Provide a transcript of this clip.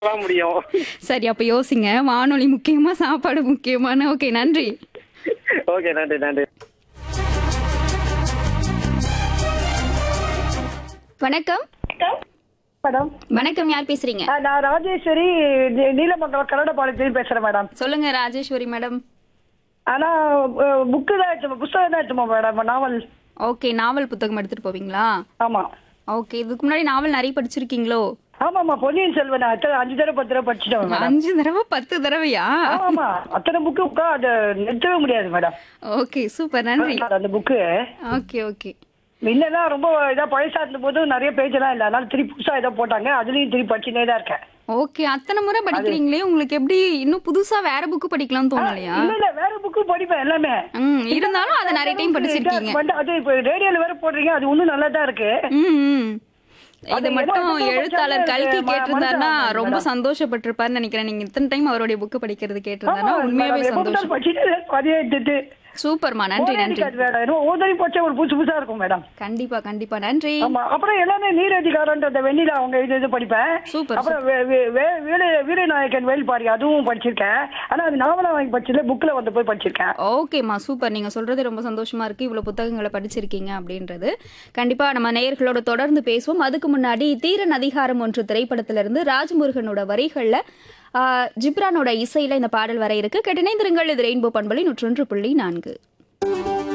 தான் முடியும் சரி அப்ப யோசிங்க வானொலி முக்கியமா சாப்பாடு முக்கியமான ஓகே நன்றி ஓகே நன்றி நன்றி வணக்கம் மேடம் வணக்கம் யார் பேசுறீங்க ஆ, நான் ராஜேஸ்வரி நீ- நீலமங்கலம் கன்னடபாளையத்தில் பேசுறேன் மேடம் சொல்லுங்க ராஜேஸ்வரி மேடம் ஆனா புக்கு தான் எடுத்துமா புஸ்தகம் தான் எடுத்துமா மேடம் நாவல் ஓகே நாவல் புத்தகம் எடுத்துட்டு போவீங்களா ஆமா ஓகே இதுக்கு முன்னாடி நாவல் நிறைய படிச்சிருக்கீங்களோ ஆமாமா பொன்னியின் செல்வன் நான் அத்தனை அஞ்சு தடவை பத்து தடவை படிச்சிட்டேன் மேடம் அஞ்சு தடவை பத்து தடவையா ஆமா அத்தனை புக்கு உட்கா அதை நிறுத்தவே முடியாது மேடம் ஓகே சூப்பர் நன்றி அந்த புக்கு ஓகே ஓகே முன்னதான் ரொம்ப இதா பழசா இருந்த போது நிறைய பேஜ் எல்லாம் இல்ல அதனால திருப்பி புதுசா ஏதோ போட்டாங்க அதுலயும் திருப்பி படிச்சுனே தான் இருக்கேன் ஓகே அத்தனை முறை படிக்கிறீங்களே உங்களுக்கு எப்படி இன்னும் புதுசா வேற புக்கு படிக்கலாம்னு தோணலையா இல்ல இல்ல வேற புக்கு படிப்பேன் எல்லாமே ம் இருந்தாலும் அதை நிறைய டைம் படிச்சிருக்கீங்க வந்து அது இப்ப ரேடியோல வேற போடுறீங்க அது இன்னும் நல்லா தான் இருக்கு ம், ம். இது அது மட்டும் ஏதோ ஏதோ எழுத்தாளர் படிச்சாலே கல்கி ம- கேட்டிருந்தாருன்னா மனசு ரொம்ப ஆகும் சந்தோஷப்பட்டிருப்பாருன்னு நினைக்கிறேன் நீங்க இத்தனை டைம் அவருடைய புக்கு படிக்கிறது கேட்டிருந்தாருன்னா ஆமா, உண்மையாவே மேடம், எப்ப சந்தோஷம் பார்த்தாலும் படிச்சுட்டே இருக்கேன். அதே எடுத்துட்டு. சூப்பர்மா நன்றி போரே நன்றி அடிக்காது மேடம். இன்னும் ஓதறி போச்சா ஒரு புதுசு புதுசா இருக்கும் மேடம் கண்டிப்பா கண்டிப்பா நன்றி ஆமா அப்புறம் எல்லாமே நீரதிகாரன்ற அந்த வெண்ணிலா அவங்க இது இது படிப்பேன் சூப்பர், அப்புறம் வே- வே- வே- வீர வீரநாயகன் வேல்பாரி அதுவும் படிச்சிருக்கேன் ஆனா அது நாவலா வாங்கி படிச்சதுல புக்ல வந்து போய் படிச்சிருக்கேன் ஓகேம்மா சூப்பர் நீங்க சொல்றது ரொம்ப சந்தோஷமா இருக்கு இவ்வளவு புத்தகங்களை படிச்சிருக்கீங்க அப்படின்றது கண்டிப்பா நம்ம நேயர்களோட தொடர்ந்து பேசுவோம் அதுக்கு முன்னாடி தீரன் அதிகாரம் ஒன்று திரைப்படத்திலிருந்து ராஜமுருகனோட வரிகள்ல ஆஹ், ஜிப்ரானோட இசையில இந்த பாடல் வர இருக்கு கேட்டினைந்திருங்கள் இது ரெயின்போ பண்பலை நூற்றொன்று புள்ளி நான்கு